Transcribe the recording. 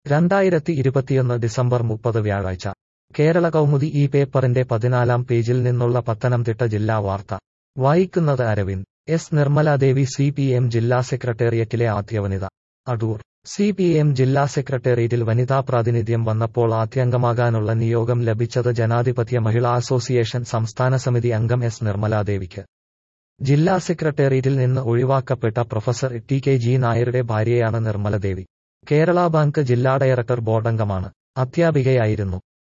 രണ്ടായിരത്തി ഇരുപത്തിയൊന്ന് ഡിസംബർ മുപ്പത് വ്യാഴാഴ്ച കേരള കൗമുദി ഈ പേപ്പറിന്റെ പതിനാലാം പേജിൽ നിന്നുള്ള പത്തനംതിട്ട ജില്ലാ വാർത്ത വായിക്കുന്നത് Aravind S Nirmaladevi C P M ജില്ലാ സെക്രട്ടേറിയറ്റിലെ ആദ്യ വനിത അടൂർ സി പി എം ജില്ലാ സെക്രട്ടേറിയറ്റിൽ വനിതാ പ്രാതിനിധ്യം വന്നപ്പോൾ ആദ്യാംഗമാകാനുള്ള നിയോഗം ലഭിച്ചത് ജനാധിപത്യ മഹിളാ അസോസിയേഷൻ സംസ്ഥാന സമിതി അംഗം എസ് നിർമ്മലാദേവിക്ക് ജില്ലാ സെക്രട്ടേറിയറ്റിൽ നിന്ന് ഒഴിവാക്കപ്പെട്ട പ്രൊഫസർ ടി കെ ജി നായരുടെ ഭാര്യയാണ് നിർമ്മലദേവി കേരള ബാങ്ക് ജില്ലാ ഡയറക്ടർ ബോർഡംഗമാണ് അധ്യാപികയായിരുന്നു